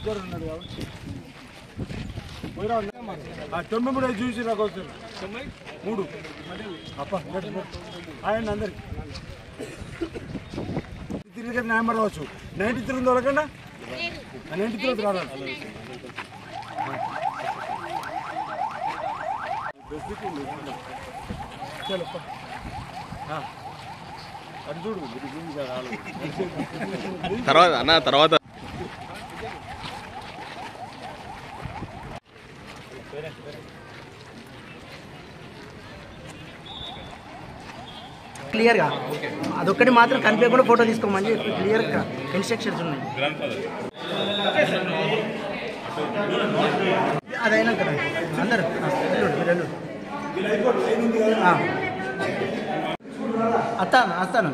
ఇద్దరు ఉన్నారు కాబట్టి పోయిరా ఆ తొంభై మూడు ఐదు చూసి నాకు వస్తారు తొంభై మూడు అప్ప ఆయన అందరికి తిరిగి నెంబర్ రావచ్చు నైంటీ త్రీ ఉంది వరకన్నా నైంటీ త్రీ రావాలి చలో పో. ఆ. అటు చూడు ఇటు చూడు కదా, రాలేదు. తర్వాత అన్న తర్వాత క్లియర్గా అదొక్కటి మాత్రం కనిపించకుండా ఫోటో తీసుకోమని చెప్పి క్లియర్గా ఇన్స్ట్రక్షన్స్ ఉన్నాయి అదైనా కదా అందరు ఆ, వెళ్ళు, మీరు వెళ్ళు. ఆ. అత్తాను వస్తాను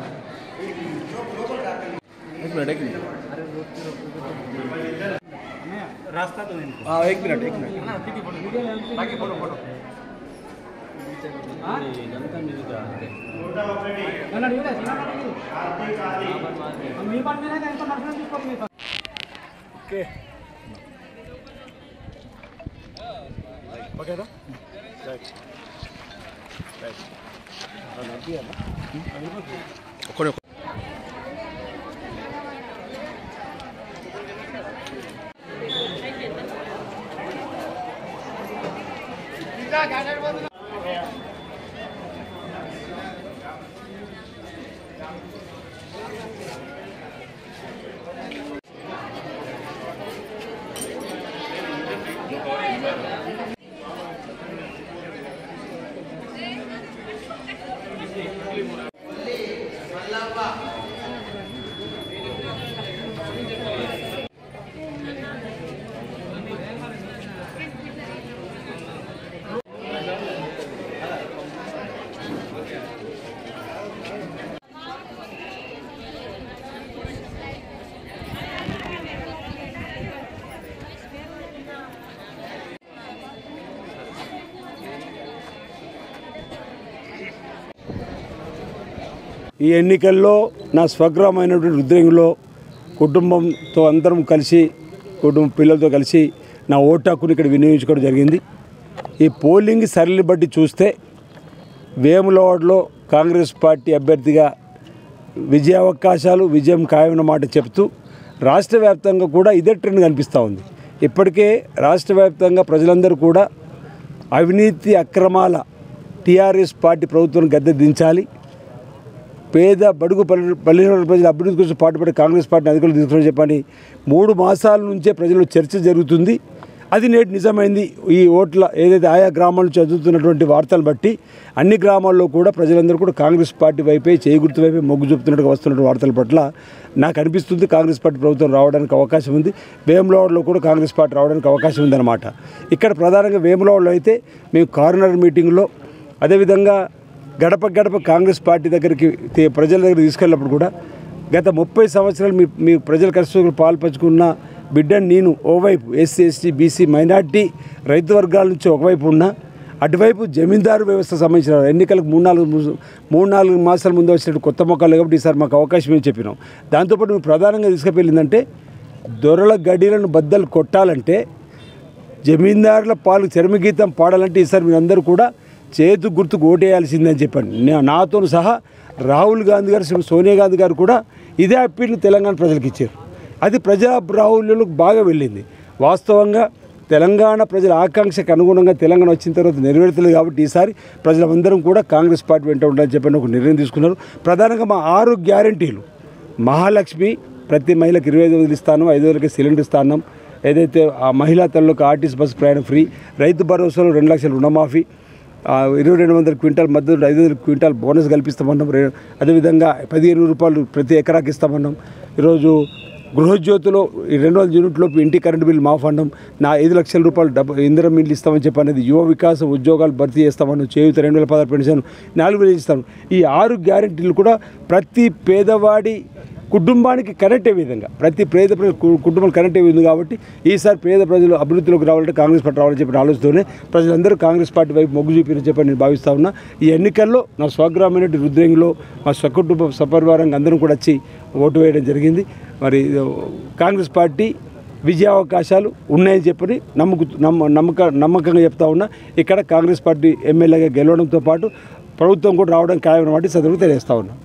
एक मिनट एक मिनट ఓకే ఓకేనా రైట్ రైట్ ఒక్కడే ఈ ఎన్నికల్లో నా స్వగ్రామైనటువంటి రుద్రంగిలో కుటుంబంతో అందరం కలిసి కుటుంబ పిల్లలతో కలిసి నా ఓటు హక్కుని ఇక్కడ వినియోగించుకోవడం జరిగింది ఈ పోలింగ్ సరళి బట్టి చూస్తే వేములవాడలో కాంగ్రెస్ పార్టీ అభ్యర్థిగా విజయ అవకాశాలు విజయం ఖాయమైన మాట చెప్తూ రాష్ట్ర వ్యాప్తంగా కూడా ఇదే ట్రెండ్ కనిపిస్తూ ఉంది ఇప్పటికే రాష్ట్ర వ్యాప్తంగా ప్రజలందరూ కూడా అవినీతి అక్రమాల టీఆర్ఎస్ పార్టీ ప్రభుత్వం గద్దె దించాలి పేద బడుగు పల్లె పల్లెటూరు ప్రజల అభివృద్ధి కోసం పాటుపడే కాంగ్రెస్ పార్టీని అధికారులు తీసుకుని చెప్పని మూడు మాసాల నుంచే ప్రజల్లో చర్చ జరుగుతుంది అది నేటి నిజమైంది ఈ ఓట్ల ఏదైతే ఆయా గ్రామాల నుంచి చదువుతున్నటువంటి వార్తలు బట్టి అన్ని గ్రామాల్లో కూడా ప్రజలందరూ కూడా కాంగ్రెస్ పార్టీ వైపే చేయి గుర్తు వైపే మొగ్గు చూపుతున్నట్టుగా వస్తున్న వార్తల పట్ల నాకు అనిపిస్తుంది కాంగ్రెస్ పార్టీ ప్రభుత్వం రావడానికి అవకాశం ఉంది వేములవాడలో కూడా కాంగ్రెస్ పార్టీ రావడానికి అవకాశం ఉందన్నమాట ఇక్కడ ప్రధానంగా వేములవాడలో అయితే మేము కార్నర్ మీటింగ్లో అదేవిధంగా గడప గడప కాంగ్రెస్ పార్టీ దగ్గరికి తే- ప్రజల దగ్గర తీసుకెళ్ళినప్పుడు కూడా గత ముప్పై సంవత్సరాలు మీ మీ ప్రజల కష్టసుఖాలు పాల్పంచుకున్న బిడ్డని నేను ఓవైపు ఎస్సీ ఎస్టీ బీసీ మైనార్టీ రైతు వర్గాల నుంచి ఒకవైపు ఉన్నా అటువైపు జమీందారు వ్యవస్థ సంబంధించిన ఎన్నికలకు మూడు నాలుగు ము- మూడు నాలుగు మాసాల ముందు వచ్చినట్టు కొత్త మొక్కలు కాబట్టి ఈసారి మాకు అవకాశం ఏమి చెప్పినాం దాంతోపాటు మేము ప్రధానంగా తీసుకువెళ్ళిందంటే దొరల గడిలను బద్దలు కొట్టాలంటే జమీందారుల పాలు చరమగీతం పాడాలంటే ఈసారి మీరందరూ కూడా చేతు గుర్తుకు ఓటేయాల్సిందని చెప్పండి నే- నాతో సహా రాహుల్ గాంధీ గారు శ్రీ సోనియా గాంధీ గారు కూడా ఇదే అప్పీల్ని తెలంగాణ ప్రజలకు ఇచ్చారు అది ప్రజా బాహుల్యంలోకి బాగా వెళ్ళింది వాస్తవంగా తెలంగాణ ప్రజల ఆకాంక్షకు అనుగుణంగా తెలంగాణ వచ్చిన తర్వాత నెరవేర్తలేదు కాబట్టి ఈసారి ప్రజలందరం కూడా కాంగ్రెస్ పార్టీ వెంట ఉండాలని చెప్పని ఒక నిర్ణయం తీసుకున్నారు ప్రధానంగా మా ఆరు గ్యారంటీలు మహాలక్ష్మి ప్రతి మహిళకు ఇరవై ఐదు వేలు ఇస్తాను ఐదు వేలకి సిలిండర్ ఇస్తాను ఏదైతే ఆ మహిళా తల్లులకు ఆర్టీసీ బస్సు ప్రయాణం ఫ్రీ రైతు భరోసాలో రెండు లక్షల రుణమాఫీ ఆ, ఇరవై రెండు వందల క్వింటాల్ మద్దతు ఐదు వందల క్వింటాల్ బోనస్ కల్పిస్తామన్నాం రే- అదేవిధంగా పదిహేను రూపాయలు ప్రతి ఎకరాకి ఇస్తామన్నాం ఈరోజు గృహజ్యోతిలో ఈ రెండు వందల యూనిట్లోపు ఇంటి కరెంటు బిల్ మాఫ్ అన్నాం నా ఐదు లక్షల రూపాయలు డబ్బు ఇందిరం మిల్లు ఇస్తామని చెప్పి అనేది యువ వికాసం ఉద్యోగాలు భర్తీ చేస్తామన్నాం చేయూత రెండు వేల పదహారు పెన్షన్ నాలుగు వేలు ఇస్తాం ఈ ఆరు గ్యారెంటీలు కూడా ప్రతి పేదవాడి కుటుంబానికి కనెక్ట్ అయ్యే విధంగా ప్రతి పేద ప్రజల కు- కుటుంబం కనెక్ట్ అయ్యింది కాబట్టి ఈసారి పేద ప్రజలు అభివృద్ధిలోకి రావాలంటే కాంగ్రెస్ పార్టీ రావాలని చెప్పిన ఆలోచనతోనే ప్రజలందరూ కాంగ్రెస్ పార్టీ వైపు మొగ్గు చూపిన చెప్పని నేను భావిస్తా ఉన్నా ఈ ఎన్నికల్లో నా స్వగ్రామైన రుద్రంగిలో మా స్వకుటుంబ సపరివారంగా అందరం కూడా వచ్చి ఓటు వేయడం జరిగింది మరి ఇది కాంగ్రెస్ పార్టీ విజయావకాశాలు ఉన్నాయని చెప్పని నమ్ముకు నమ్మ నమ్మక నమ్మకంగా చెప్తా ఉన్నా ఇక్కడ కాంగ్రెస్ పార్టీ ఎమ్మెల్యేగా గెలవడంతో పాటు ప్రభుత్వం కూడా రావడం ఖాయమని వాటి సదరు తెలియజేస్తా ఉన్నా